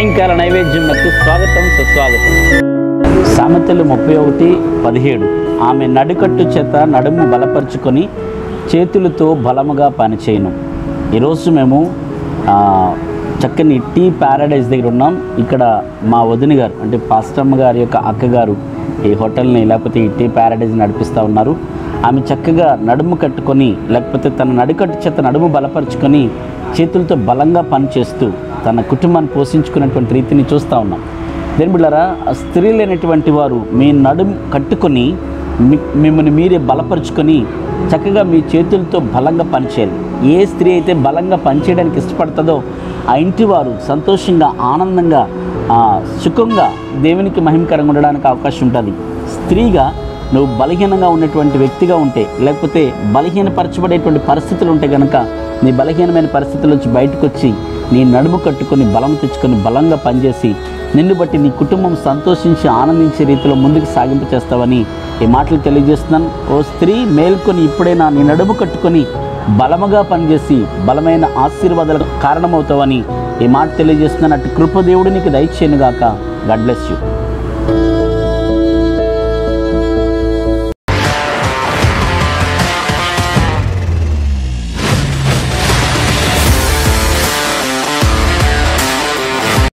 సాయంకాల నైవేద్యమునకు స్వాగతం సుస్వాగతం సామెతలు ముప్పై ఒకటి పదిహేడు ఆమె నడుకట్టు చేత నడుము బలపరుచుకొని చేతులతో బలముగా పనిచేయను ఈరోజు మేము ఆ, చక్కని టీ ప్యారడైజ్ దగ్గర ఉన్నాం ఇక్కడ మా వదిన గారు అంటే పాస్టమ్మ గారి యొక్క అక్కగారు ఈ హోటల్ని లేకపోతే ఈ టీ ప్యారడైజ్ నడిపిస్తూ ఉన్నారు ఆమె చక్కగా నడుము కట్టుకొని లేకపోతే తన నడుకట్టు చేత నడుము బలపరుచుకొని చేతులతో బలంగా పనిచేస్తూ తన కుటుంబాన్ని పోషించుకున్నటువంటి రీతిని చూస్తూ ఉన్నాం దేని బిళ్ళారా స్త్రీలైనటువంటి వారు మీ నడుము కట్టుకొని మీ- మిమ్మల్ని మీరే బలపరుచుకొని చక్కగా మీ చేతులతో బలంగా పనిచేయాలి ఏ స్త్రీ అయితే బలంగా పనిచేయడానికి ఇష్టపడుతుందో ఆ ఇంటి వారు సంతోషంగా ఆనందంగా ఆ, సుఖంగా దేవునికి మహిమకరంగా ఉండడానికి అవకాశం ఉంటుంది స్త్రీగా నువ్వు బలహీనంగా ఉన్నటువంటి వ్యక్తిగా ఉంటే లేకపోతే బలహీనపరచబడేటువంటి పరిస్థితులు ఉంటే కనుక నీ బలహీనమైన పరిస్థితుల నుంచి బయటకు వచ్చి నీ నడుము కట్టుకొని బలం తెచ్చుకొని బలంగా పనిచేసి నిన్ను బట్టి నీ కుటుంబం సంతోషించి ఆనందించే రీతిలో ముందుకు సాగింపు చేస్తావని ఈ మాటలు తెలియజేస్తున్నాను ఓ స్త్రీ మేల్కొని ఇప్పుడైనా నీ నడుము కట్టుకొని బలముగా పనిచేసి బలమైన ఆశీర్వాదాలకు కారణమవుతావని ఈ మాట తెలియజేస్తున్నాను అటు కృపదేవుడు నీకు దయచేయనుగాక గాడ్ బ్లెస్ యూ